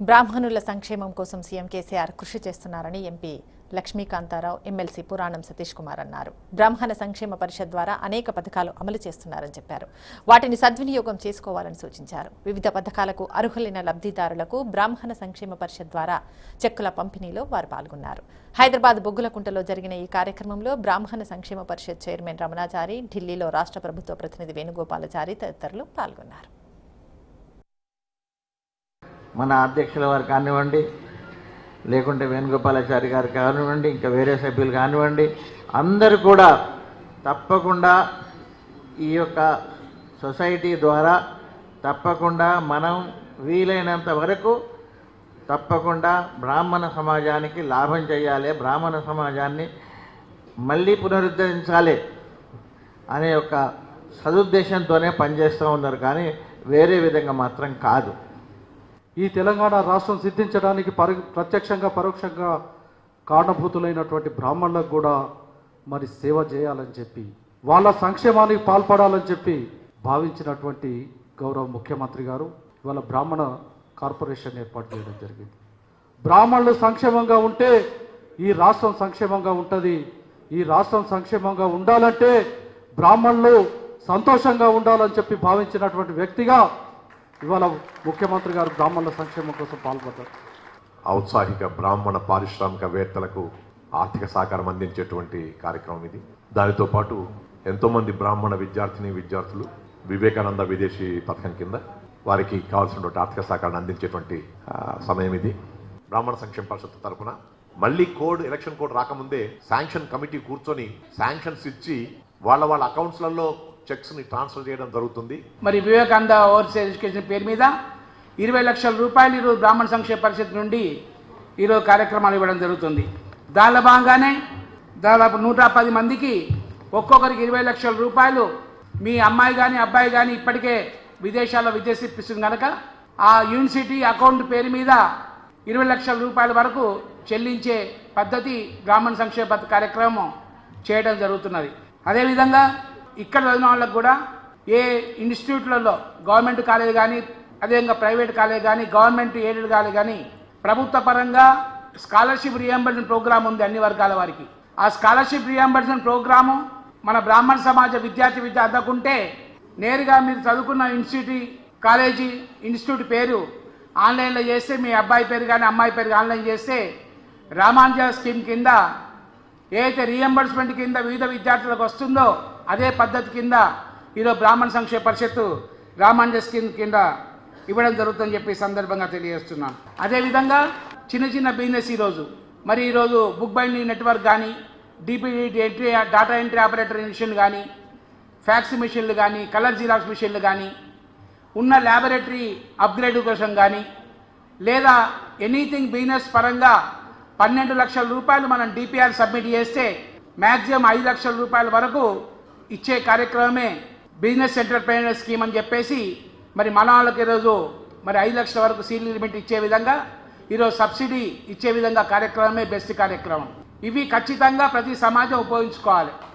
బ్రాహ్మణుల సంక్షేమం కోసం సీఎం కేసీఆర్ కృషి చేస్తున్నారని ఎంపీ లక్ష్మీకాంతారావు ఎమ్మెల్సీ పురాణం సతీష్ కుమార్ అన్నారు బ్రాహ్మణ సంక్షేమ పరిషత్ ద్వారా అనేక పథకాలు అమలు చేస్తున్నారని చెప్పారు వాటిని సద్వినియోగం చేసుకోవాలని సూచించారు వివిధ పథకాలకు అర్హులైన లబ్ధిదారులకు బ్రాహ్మణ సంక్షేమ పరిషత్ ద్వారా చెక్కుల పంపిణీలో వారు పాల్గొన్నారు హైదరాబాద్ బొగ్గులకుంటలో జరిగిన ఈ కార్యక్రమంలో బ్రాహ్మణ సంక్షేమ పరిషత్ చైర్మన్ రమణాచారి ఢిల్లీలో రాష్ట్ర ప్రభుత్వ ప్రతినిధి వేణుగోపాలచారి తదితరులు పాల్గొన్నారు మన అధ్యక్షుల వారు కానివ్వండి లేకుంటే వేణుగోపాలాచారి గారు కానివ్వండి ఇంకా వేరే సభ్యులు కానివ్వండి అందరూ కూడా తప్పకుండా ఈ యొక్క సొసైటీ ద్వారా తప్పకుండా మనం వీలైనంత వరకు తప్పకుండా బ్రాహ్మణ సమాజానికి లాభం చేయాలి బ్రాహ్మణ సమాజాన్ని మళ్ళీ పునరుద్ధరించాలి అనే ఒక సదుద్దేశంతోనే పనిచేస్తూ ఉన్నారు కానీ వేరే విధంగా మాత్రం కాదు ఈ తెలంగాణ రాష్ట్రం సిద్ధించడానికి పరి ప్రత్యక్షంగా పరోక్షంగా కారణభూతులైనటువంటి బ్రాహ్మణులకు కూడా మరి సేవ చేయాలని చెప్పి వాళ్ళ సంక్షేమానికి పాల్పడాలని చెప్పి భావించినటువంటి గౌరవ ముఖ్యమంత్రి గారు ఇవాళ బ్రాహ్మణ కార్పొరేషన్ ఏర్పాటు చేయడం జరిగింది బ్రాహ్మణులు సంక్షేమంగా ఉంటే ఈ రాష్ట్రం సంక్షేమంగా ఉంటుంది ఈ రాష్ట్రం సంక్షేమంగా ఉండాలంటే బ్రాహ్మణులు సంతోషంగా ఉండాలని చెప్పి భావించినటువంటి వ్యక్తిగా ఇవాళ ముఖ్యమంత్రి గారు బ్రాహ్మణుల సంక్షేమం కోసం పాల్పడ్డారు ఔత్సాహిక బ్రాహ్మణ పారిశ్రామికవేత్తలకు ఆర్థిక సహకారం అందించేటువంటి కార్యక్రమం ఇది దానితో పాటు ఎంతోమంది బ్రాహ్మణ విద్యార్థిని విద్యార్థులు వివేకానంద విదేశీ పథకం కింద వారికి కావాల్సినటువంటి ఆర్థిక సహకారాన్ని అందించేటువంటి ఆ, సమయం ఇది బ్రాహ్మణ సంక్షేమ పరిషత్ తరఫున మళ్ళీ కోడ్ ఎలక్షన్ కోడ్ రాకముందే శాంక్షన్ కమిటీ కూర్చొని శాంక్షన్స్ ఇచ్చి వాళ్ళ వాళ్ళ అకౌంట్స్లలో చెక్స్ ని ట్రాన్స్ఫర్ చేయడం జరుగుతుంది మరి వివేకానంద ఓవర్సీస్ ఎడ్యుకేషన్ పేరు మీద ఇరవై లక్షల రూపాయలు ఈరోజు బ్రాహ్మణ సంక్షేమ పరిషత్ నుండి ఈరోజు కార్యక్రమాలు ఇవ్వడం జరుగుతుంది దానిలో భాగంగానే దాదాపు నూట పది మందికి ఒక్కొక్కరికి ఇరవై లక్షల రూపాయలు మీ అమ్మాయి కానీ అబ్బాయి కానీ ఇప్పటికే విదేశాల్లో విద్య ఇప్పిస్తుంది కనుక ఆ యూనివర్సిటీ అకౌంట్ పేరు మీద ఇరవై లక్షల రూపాయల వరకు చెల్లించే పద్ధతి బ్రాహ్మణ సంక్షేమ పథక కార్యక్రమం చేయడం జరుగుతున్నది అదేవిధంగా ఇక్కడ చదివిన వాళ్ళకు కూడా ఏ ఇన్స్టిట్యూట్లలో గవర్నమెంట్ కాలేజ్ కానీ అదేవిధంగా ప్రైవేట్ కాలేజ్ కానీ గవర్నమెంట్ ఎయిడెడ్ కాలేజ్ కానీ ప్రభుత్వ పరంగా స్కాలర్షిప్ రియంబర్స్మెంట్ ప్రోగ్రామ్ ఉంది అన్ని వర్గాల వారికి ఆ స్కాలర్షిప్ రియంబర్స్మెంట్ ప్రోగ్రాము మన బ్రాహ్మణ సమాజ విద్యార్థి విద్య అందకుంటే నేరుగా మీరు చదువుకున్న ఇన్స్టిట్యూట్ కాలేజీ ఇన్స్టిట్యూట్ పేరు ఆన్లైన్లో చేస్తే మీ అబ్బాయి పేరు కానీ అమ్మాయి పేరు ఆన్లైన్ చేస్తే రామాంజ స్కీమ్ కింద ఏదైతే రీఎంబర్స్మెంట్ కింద వివిధ విద్యార్థులకు వస్తుందో అదే పద్ధతి కింద ఈరోజు బ్రాహ్మణ సంక్షేమ పరిషత్తు రామాంజ స్కీమ్ కింద ఇవ్వడం జరుగుతుందని చెప్పి ఈ సందర్భంగా తెలియజేస్తున్నాను అదేవిధంగా చిన్న చిన్న బిజినెస్ ఈరోజు మరి ఈరోజు బుక్ బైండింగ్ నెట్వర్క్ కానీ DTP entry data entry operator machine కానీ ఫ్యాక్స్ మిషన్లు కానీ కలర్ జిరాక్స్ మిషన్లు కానీ ఉన్న ల్యాబొరేటరీ అప్గ్రేడ్ కోసం కానీ లేదా ఎనీథింగ్ బిజినెస్ పరంగా పన్నెండు లక్షల రూపాయలు మనం డిపిఆర్ సబ్మిట్ చేస్తే మ్యాక్సిమం ఐదు లక్షల రూపాయల వరకు ఇచ్చే కార్యక్రమమే బిజినెస్ ఎంటర్ప్రైనర్ స్కీమ్ అని చెప్పేసి మరి మన వాళ్ళకి ఈరోజు మరి ఐదు లక్షల వరకు సీల్ లిమిట్ ఇచ్చే విధంగా ఈరోజు సబ్సిడీ ఇచ్చే విధంగా కార్యక్రమమే బెస్ట్ కార్యక్రమం ఇవి ఖచ్చితంగా ప్రతి సమాజం ఉపయోగించుకోవాలి